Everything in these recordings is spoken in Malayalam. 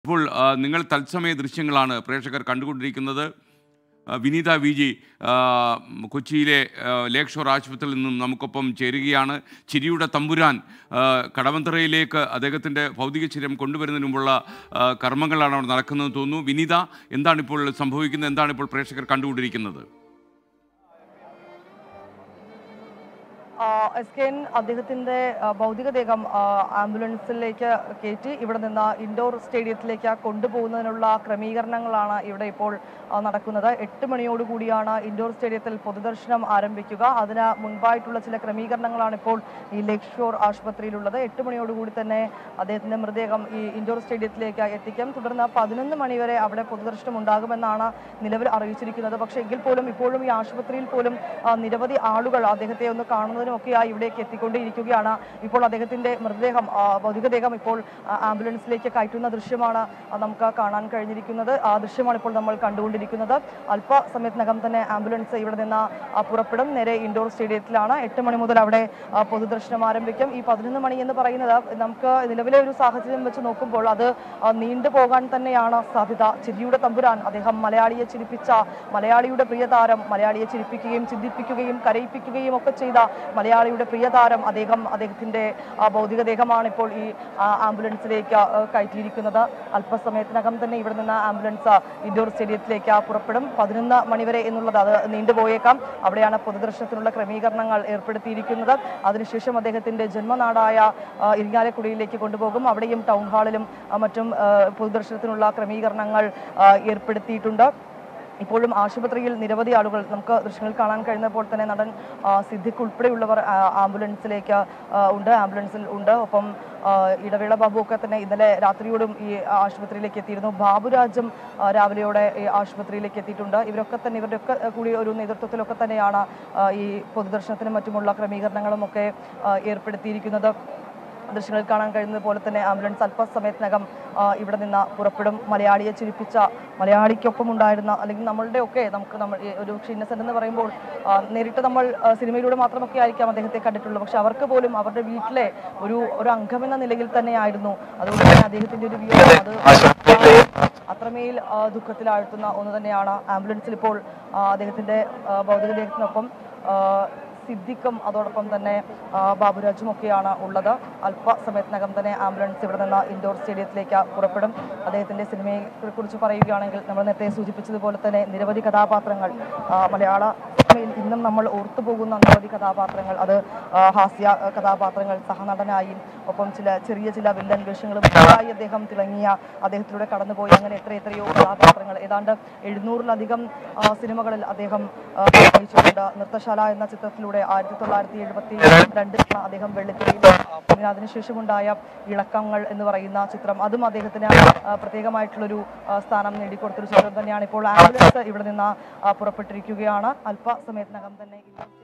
ഇപ്പോൾ ആ, നിങ്ങൾ തത്സമയ ദൃശ്യങ്ങളാണ് പ്രേക്ഷകർ കണ്ടുകൊണ്ടിരിക്കുന്നത് ആ, വിനീത വി ജി ആ, കൊച്ചിയിലെ ആ, ലേക്ക് ഷോർ ആശുപത്രിയിൽ നിന്നും നമുക്കൊപ്പം ചേരുകയാണ് ചിരിയുടെ തമ്പുരാൻ ആ, കടവന്തറയിലേക്ക് അദ്ദേഹത്തിൻ്റെ ഭൗതിക ശരീരം കൊണ്ടുവരുന്നതിന് മുമ്പുള്ള ആ, കർമ്മങ്ങളാണ് അവിടെ നടക്കുന്നത് തോന്നുന്നു വിനീത എന്താണ് ഇപ്പോൾ സംഭവിക്കുന്നത് എന്താണ് ഇപ്പോൾ പ്രേക്ഷകർ കണ്ടുകൊണ്ടിരിക്കുന്നത് എസ് കെ എൻ അദ്ദേഹത്തിന്റെ ആ, ഭൗതികദേഹം ആ, ആംബുലൻസിലേക്ക് കയറ്റി ഇവിടെ നിന്ന് ഇൻഡോർ സ്റ്റേഡിയത്തിലേക്ക് കൊണ്ടുപോകുന്നതിനുള്ള ക്രമീകരണങ്ങളാണ് ഇവിടെ ഇപ്പോൾ ആ, നടക്കുന്നത് എട്ട് മണിയോടുകൂടിയാണ് ഇൻഡോർ സ്റ്റേഡിയത്തിൽ പൊതുദർശനം ആരംഭിക്കുക അതിന് മുൻപായിട്ടുള്ള ചില ക്രമീകരണങ്ങളാണ് ഇപ്പോൾ ഈ ലേക്ക് ഷോർ ആശുപത്രിയിലുള്ളത് എട്ട് മണിയോടുകൂടി തന്നെ അദ്ദേഹത്തിന്റെ മൃതദേഹം ഈ ഇൻഡോർ സ്റ്റേഡിയത്തിലേക്ക് എത്തിക്കും തുടർന്ന് പതിനൊന്ന് മണിവരെ അവിടെ പൊതുദർശനം ഉണ്ടാകുമെന്നാണ് നിലവിൽ അറിയിച്ചിരിക്കുന്നത് പക്ഷേ എങ്കിൽ പോലും ഇപ്പോഴും ഈ ആശുപത്രിയിൽ പോലും ആ, നിരവധി ആളുകൾ അദ്ദേഹത്തെ ഒന്ന് കാണുന്നതിനും ഒക്കെയായി ഇവിടേക്ക് എത്തിക്കൊണ്ടേയിരിക്കുകയാണ് ഇപ്പോൾ അദ്ദേഹത്തിന്റെ മൃതദേഹം ആ, ഭൗതികദേഹം ഇപ്പോൾ ആ, ആംബുലൻസിലേക്ക് കയറ്റുന്ന ദൃശ്യമാണ് ആ, നമുക്ക് കാണാൻ കഴിഞ്ഞിരിക്കുന്നത് ആ ദൃശ്യമാണ് ഇപ്പോൾ നമ്മൾ കണ്ടുകൊണ്ടിരിക്കുന്നത് അല്പസമയത്തിനകം തന്നെ ആംബുലൻസ് ഇവിടെ നിന്ന് ആ, പുറപ്പെടും നേരെ ഇൻഡോർ സ്റ്റേഡിയത്തിലാണ് എട്ട് മണി മുതൽ അവിടെ ആ, പൊതുദർശനം ആരംഭിക്കും ഈ പതിനൊന്ന് മണി എന്ന് പറയുന്നത് നമുക്ക് നിലവിലെ ഒരു സാഹചര്യം വെച്ച് നോക്കുമ്പോൾ അത് ആ, നീണ്ടുപോകാൻ തന്നെയാണ് സാധ്യത ചിരിയുടെ തമ്പുരാൻ അദ്ദേഹം മലയാളിയെ ചിരിപ്പിച്ച മലയാളിയുടെ പ്രിയതാരം മലയാളിയെ ചിരിപ്പിക്കുകയും ചിന്തിപ്പിക്കുകയും കരയിപ്പിക്കുകയും ഒക്കെ ചെയ്ത മലയാളിയുടെ പ്രിയതാരം അദ്ദേഹം അദ്ദേഹത്തിന്റെ ആ, ഭൗതികദേഹമാണ് ഇപ്പോൾ ഈ ആ, ആംബുലൻസിലേക്ക് ആ, കയറ്റിയിരിക്കുന്നത് അല്പസമയത്തിനകം തന്നെ ഇവിടെ നിന്ന് ആംബുലൻസ് ഇൻഡോർ സ്റ്റേഡിയത്തിലേക്ക് പുറപ്പെടും പതിനൊന്ന് മണിവരെ എന്നുള്ളത് അത് നീണ്ടുപോയേക്കാം അവിടെയാണ് പൊതുദർശനത്തിനുള്ള ക്രമീകരണങ്ങൾ ഏർപ്പെടുത്തിയിരിക്കുന്നത് അതിനുശേഷം അദ്ദേഹത്തിന്റെ ജന്മനാടായ ആ, ഇരിങ്ങാലക്കുടിയിലേക്ക് കൊണ്ടുപോകും അവിടെയും ടൗൺ ഹാളിലും ആ, മറ്റും ആ, പൊതുദർശനത്തിനുള്ള ക്രമീകരണങ്ങൾ ആ, ഏർപ്പെടുത്തിയിട്ടുണ്ട് ഇപ്പോഴും ആശുപത്രിയിൽ നിരവധി ആളുകൾ നമുക്ക് ദൃശ്യങ്ങളിൽ കാണാൻ കഴിയുന്നപ്പോൾ തന്നെ നടൻ ആ, സിദ്ദിഖ് ഉൾപ്പെടെയുള്ളവർ ആ, ആംബുലൻസിലേക്ക് ആ, ഉണ്ട് ആംബുലൻസിൽ ഉണ്ട് ഒപ്പം ആ, ഇടവേള ബാബു ഒക്കെ തന്നെ ഇന്നലെ രാത്രിയോടും ഈ ആശുപത്രിയിലേക്ക് എത്തിയിരുന്നു ബാബുരാജും ആ, രാവിലെയോടെ ഈ ആശുപത്രിയിലേക്ക് എത്തിയിട്ടുണ്ട് ഇവരൊക്കെ തന്നെ ഇവരുടെ ഒക്കെ കൂടി ഒരു നേതൃത്വത്തിലൊക്കെ തന്നെയാണ് ആ, ഈ പൊതുദർശനത്തിനും മറ്റുമുള്ള ക്രമീകരണങ്ങളും ഒക്കെ ആ, ഏർപ്പെടുത്തിയിരിക്കുന്നത് ദൃശ്യങ്ങളിൽ കാണാൻ കഴിയുന്നത് പോലെ തന്നെ ആംബുലൻസ് അല്പസമയത്തിനകം ആ, ഇവിടെ നിന്ന് പുറപ്പെടും മലയാളിയെ ചിരിപ്പിച്ച മലയാളിക്കൊപ്പം ഉണ്ടായിരുന്ന അല്ലെങ്കിൽ നമ്മളുടെ ഒക്കെ നമുക്ക് നമ്മൾ ഈ ഒരു പക്ഷേ ഇന്നസെന്റ് എന്ന് പറയുമ്പോൾ ആ, നേരിട്ട് നമ്മൾ ആ, സിനിമയിലൂടെ മാത്രമൊക്കെ ആയിരിക്കാം അദ്ദേഹത്തെ കണ്ടിട്ടുള്ളൂ പക്ഷെ അവർക്ക് പോലും അവരുടെ വീട്ടിലെ ഒരു ഒരു അംഗമെന്ന നിലയിൽ തന്നെയായിരുന്നു അതുകൊണ്ട് തന്നെ അദ്ദേഹത്തിന്റെ ഒരു വിയോഗം അത് അത്രമേൽ ആ, ദുഃഖത്തിലാഴ്ത്തുന്ന ഒന്ന് തന്നെയാണ് ആംബുലൻസിൽ ഇപ്പോൾ ആ, അദ്ദേഹത്തിന്റെ ആ, ഭൗതികദേഹത്തിനൊപ്പം ആ, സിദ്ദിഖും അതോടൊപ്പം തന്നെ ആ, ബാബുരാജും ഒക്കെയാണ് ഉള്ളത് അല്പസമയത്തിനകം തന്നെ ആംബുലൻസ് ഇവിടെ നിന്ന് ഇൻഡോർ സ്റ്റേഡിയത്തിലേക്ക് പുറപ്പെടും അദ്ദേഹത്തിന്റെ സിനിമയെ കുറിച്ച് പറയുകയാണെങ്കിൽ നമ്മൾ നേരത്തെ സൂചിപ്പിച്ചതുപോലെ തന്നെ നിരവധി കഥാപാത്രങ്ങൾ ആ, മലയാള സിനിമയിൽ ഇന്നും നമ്മൾ ഓർത്തു പോകുന്ന നിരവധി കഥാപാത്രങ്ങൾ അത് ആ, ഹാസ്യ കഥാപാത്രങ്ങൾ സഹനടനായും ഒപ്പം ചില ചെറിയ ചില വില്ലൻ വേഷങ്ങളും ഒക്കെയായി അദ്ദേഹം തിളങ്ങിയ അദ്ദേഹത്തിലൂടെ കടന്നുപോയി അങ്ങനെ എത്ര എത്രയോ കഥാപാത്രങ്ങൾ ഏതാണ്ട് എഴുന്നൂറിലധികം ആ, സിനിമകളിൽ അദ്ദേഹം ആ, അഭിനയിച്ചിട്ടുണ്ട് നൃത്തശാല എന്ന ചിത്രത്തിലൂടെ ആയിരത്തി തൊള്ളായിരത്തി എഴുപത്തി രണ്ടിലാണ് അദ്ദേഹം വെള്ളിത്തിരയിൽ പിന്നെ അതിനുശേഷമുണ്ടായ ഇളക്കങ്ങൾ എന്ന് പറയുന്ന ചിത്രം അതും അദ്ദേഹത്തിന് ആ, പ്രത്യേകമായിട്ടുള്ളൊരു ആ, സ്ഥാനം നേടിക്കൊടുത്തൊരു ചിത്രം തന്നെയാണ് ഇപ്പോൾ ആംബുലൻസ് ഇവിടെ നിന്ന് ആ, പുറപ്പെട്ടിരിക്കുകയാണ് അല്പസമയത്തിനകം തന്നെ ഇൻഡോർ സ്റ്റേഡിയത്തിലേക്ക്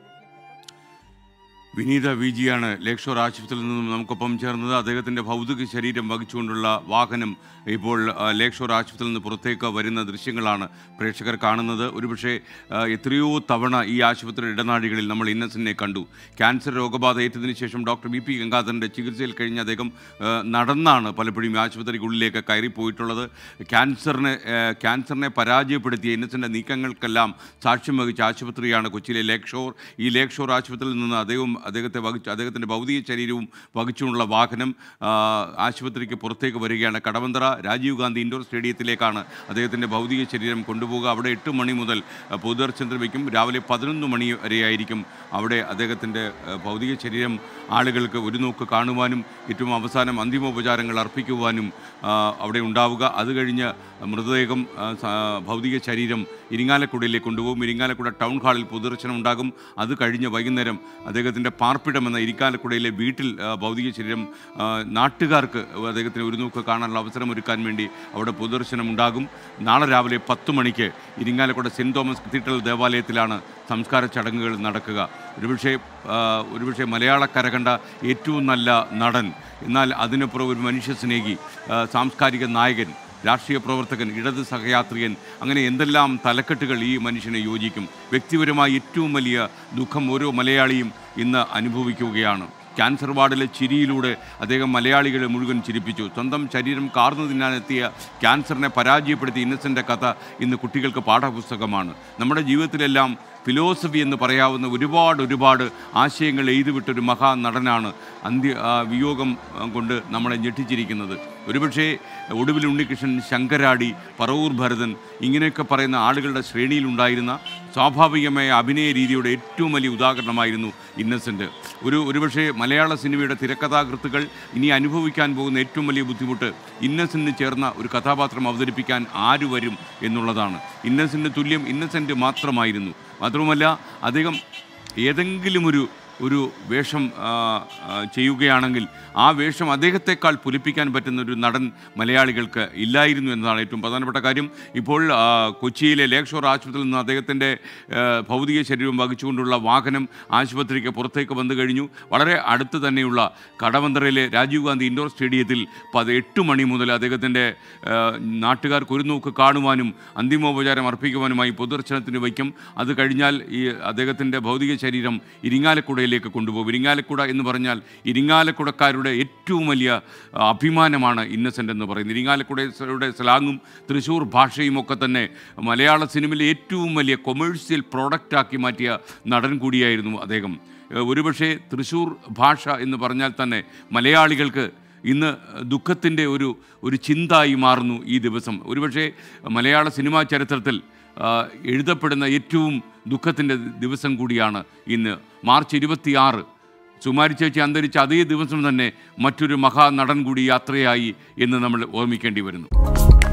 വിനീത വി ജിയാണ് ലേക്ക് ഷോർ ആശുപത്രിയിൽ നിന്നും നമുക്കൊപ്പം ചേർന്നത് അദ്ദേഹത്തിൻ്റെ ഭൗതിക ശരീരം വഹിച്ചുകൊണ്ടുള്ള വാഹനം ഇപ്പോൾ ആ, ലേക്ക് ഷോർ ആശുപത്രിയിൽ നിന്ന് പുറത്തേക്ക് വരുന്ന ദൃശ്യങ്ങളാണ് പ്രേക്ഷകർ കാണുന്നത് ഒരുപക്ഷെ ആ, എത്രയോ തവണ ഈ ആശുപത്രി ഇടനാഴികളിൽ നമ്മൾ ഇന്നസെന്റിനെ കണ്ടു ക്യാൻസർ രോഗബാധ ഏറ്റതിനു ശേഷം ഡോക്ടർ ബി പി ഗംഗാധരൻ്റെ ചികിത്സയിൽ കഴിഞ്ഞ് അദ്ദേഹം ആ, നടന്നാണ് പലപ്പോഴും ഈ ആശുപത്രിക്കുള്ളിലേക്ക് കയറി പോയിട്ടുള്ളത് ക്യാൻസറിനെ ആ, ക്യാൻസറിനെ പരാജയപ്പെടുത്തിയ ഇന്നസെൻ്റെ നീക്കങ്ങൾക്കെല്ലാം സാക്ഷ്യം വഹിച്ച ആശുപത്രിയാണ് കൊച്ചിയിലെ ലേക്ക് ഷോർ ഈ ലേക്ക് ഷോർ ആശുപത്രിയിൽ നിന്ന് അദ്ദേഹവും അദ്ദേഹത്തെ വഹിച്ചു അദ്ദേഹത്തിൻ്റെ ഭൗതിക ശരീരവും വഹിച്ചുകൊണ്ടുള്ള വാഹനം ആ, ആശുപത്രിക്ക് പുറത്തേക്ക് വരികയാണ് കടവന്തറ രാജീവ് ഗാന്ധി ഇൻഡോർ സ്റ്റേഡിയത്തിലേക്കാണ് അദ്ദേഹത്തിൻ്റെ ഭൗതിക ശരീരം കൊണ്ടുപോകുക അവിടെ എട്ട് മണി മുതൽ ആ, പൊതുദർശനത്തിന് വയ്ക്കും രാവിലെ പതിനൊന്ന് മണി വരെയായിരിക്കും അവിടെ അദ്ദേഹത്തിൻ്റെ ആ, ഭൗതിക ശരീരം ആളുകൾക്ക് ഒരു നോക്ക് കാണുവാനും ഏറ്റവും അവസാനം അന്തിമോപചാരങ്ങൾ അർപ്പിക്കുവാനും ആ, അവിടെ ഉണ്ടാവുക അത് കഴിഞ്ഞ് മൃതദേഹം ആ, സ- ഭൗതിക ശരീരം ഇരിങ്ങാലക്കുടയിലേക്ക് കൊണ്ടുപോകും ഇരിങ്ങാലക്കുട ടൗൺ ഹാളിൽ പൊതുദർശനം ഉണ്ടാകും അത് കഴിഞ്ഞ് വൈകുന്നേരം അദ്ദേഹത്തിൻ്റെ പാർപ്പിടം എന്ന ഇരിക്കാലക്കുടയിലെ വീട്ടിൽ ആ, ഭൗതിക ശരീരം ആ, നാട്ടുകാർക്ക് അദ്ദേഹത്തിന് ഒരു നോക്ക് കാണാനുള്ള അവസരം ഒരുക്കാൻ വേണ്ടി അവിടെ പൊതുദർശനം ഉണ്ടാകും നാളെ രാവിലെ പത്ത് മണിക്ക് ഇരിങ്ങാലക്കുട സെൻറ് തോമസ് കത്തീഡ്രൽ ദേവാലയത്തിലാണ് സംസ്കാര ചടങ്ങുകൾ നടക്കുക ഒരുപക്ഷെ ആ, ഒരുപക്ഷെ മലയാളക്കര കണ്ട ഏറ്റവും നല്ല നടൻ എന്നാൽ അതിനപ്പുറം ഒരു മനുഷ്യ സ്നേഹി ആ, സാംസ്കാരിക നായകൻ രാഷ്ട്രീയ പ്രവർത്തകൻ ഇടത് സഹയാത്രികൻ അങ്ങനെ എന്തെല്ലാം തലക്കെട്ടുകൾ ഈ മനുഷ്യനെ യോജിക്കും വ്യക്തിപരമായി ഏറ്റവും വലിയ ദുഃഖം ഓരോ മലയാളിയും ഇന്ന് അനുഭവിക്കുകയാണ് ക്യാൻസർ വാർഡിലെ ചിരിയിലൂടെ അദ്ദേഹം മലയാളികളെ മുഴുവൻ ചിരിപ്പിച്ചു സ്വന്തം ശരീരം കാർന്നു തിന്നാനെത്തിയ ക്യാൻസറിനെ പരാജയപ്പെടുത്തിയ ഇന്നസെൻ്റെ കഥ ഇന്ന് കുട്ടികൾക്ക് പാഠപുസ്തകമാണ് നമ്മുടെ ജീവിതത്തിലെല്ലാം ഫിലോസഫി എന്ന് പറയാവുന്ന ഒരുപാട് ഒരുപാട് ആശയങ്ങൾ എഴുതിവിട്ടൊരു മഹാ നടനാണ് അന്ത്യ ആ, വിയോഗം ആ, കൊണ്ട് നമ്മളെ ഞെട്ടിച്ചിരിക്കുന്നത് ഒരുപക്ഷേ ഒടുവിൽ ഉണ്ണികൃഷ്ണൻ ശങ്കരാടി പറവൂർ ഭരതൻ ഇങ്ങനെയൊക്കെ പറയുന്ന ആളുകളുടെ ശ്രേണിയിലുണ്ടായിരുന്ന സ്വാഭാവികമായ അഭിനയ രീതിയുടെ ഏറ്റവും വലിയ ഉദാഹരണമായിരുന്നു ഇന്നസെൻ്റ് ഒരു ഒരുപക്ഷേ മലയാള സിനിമയുടെ തിരക്കഥാകൃത്തുകൾ ഇനി അനുഭവിക്കാൻ പോകുന്ന ഏറ്റവും വലിയ ബുദ്ധിമുട്ട് ഇന്നസെൻറ്റിന് ചേർന്ന ഒരു കഥാപാത്രം അവതരിപ്പിക്കാൻ ആര് വരും എന്നുള്ളതാണ് ഇന്നസെൻറ്റ് തുല്യം ഇന്നസെൻറ്റ് മാത്രമായിരുന്നു മാത്രവുമല്ല അദ്ദേഹം ഏതെങ്കിലും ഒരു ഒരു വേഷം ആ, ആ, ചെയ്യുകയാണെങ്കിൽ ആ വേഷം അദ്ദേഹത്തെക്കാൾ പുലിപ്പിക്കാൻ പറ്റുന്ന ഒരു നടൻ മലയാളികൾക്ക് ഇല്ലായിരുന്നു എന്നതാണ് ഏറ്റവും പ്രധാനപ്പെട്ട കാര്യം ഇപ്പോൾ ആ, കൊച്ചിയിലെ ലേക്ക് ഷോർ ആശുപത്രിയിൽ നിന്ന് അദ്ദേഹത്തിൻ്റെ ആ, ഭൗതിക ശരീരം വഹിച്ചുകൊണ്ടുള്ള വാഹനം ആശുപത്രിക്ക് പുറത്തേക്ക് വന്നു കഴിഞ്ഞു വളരെ അടുത്ത് തന്നെയുള്ള കടവന്തറയിലെ രാജീവ് ഗാന്ധി ഇൻഡോർ സ്റ്റേഡിയത്തിൽ പത് എട്ട് മണി മുതൽ അദ്ദേഹത്തിൻ്റെ ആ, നാട്ടുകാർക്ക് ഒരു നോക്ക് കാണുവാനും അന്തിമോപചാരം അർപ്പിക്കുവാനുമായി പൊതുദർശനത്തിന് വയ്ക്കും അത് കഴിഞ്ഞാൽ ഈ അദ്ദേഹത്തിൻ്റെ ഭൗതിക ശരീരം ഇരിങ്ങാലക്കുടയിലേക്ക് കൊണ്ടുപോകും ഇരിങ്ങാലക്കുട എന്ന് പറഞ്ഞാൽ ഇരിങ്ങാലക്കുടക്കാരുടെ ഏറ്റവും വലിയ ആ, അഭിമാനമാണ് ഇന്നസെൻ്റ് എന്ന് പറയുന്നത് ഇരിങ്ങാലക്കുടയുടെ സ്ലാങ്ങും തൃശ്ശൂർ ഭാഷയും ഒക്കെ തന്നെ മലയാള സിനിമയിലെ ഏറ്റവും വലിയ കൊമേഴ്സ്യൽ പ്രോഡക്റ്റാക്കി മാറ്റിയ നടൻ കൂടിയായിരുന്നു അദ്ദേഹം ഏഹ് ഒരുപക്ഷെ തൃശ്ശൂർ ഭാഷ എന്ന് പറഞ്ഞാൽ തന്നെ മലയാളികൾക്ക് ഇന്ന് ദുഃഖത്തിൻ്റെ ഒരു ഒരു ചിന്തായി മാറുന്നു ഈ ദിവസം ഒരുപക്ഷെ മലയാള സിനിമാ ചരിത്രത്തിൽ ആ, എഴുതപ്പെടുന്ന ഏറ്റവും ദുഃഖത്തിൻ്റെ ദിവസം കൂടിയാണ് ഇന്ന് മാർച്ച് ഇരുപത്തിയാറ് സുമാരി ചേച്ചി അന്തരിച്ച അതേ ദിവസം തന്നെ മറ്റൊരു മഹാനടൻ കൂടി യാത്രയായി എന്ന് നമ്മൾ ഓർമ്മിക്കേണ്ടി വരുന്നു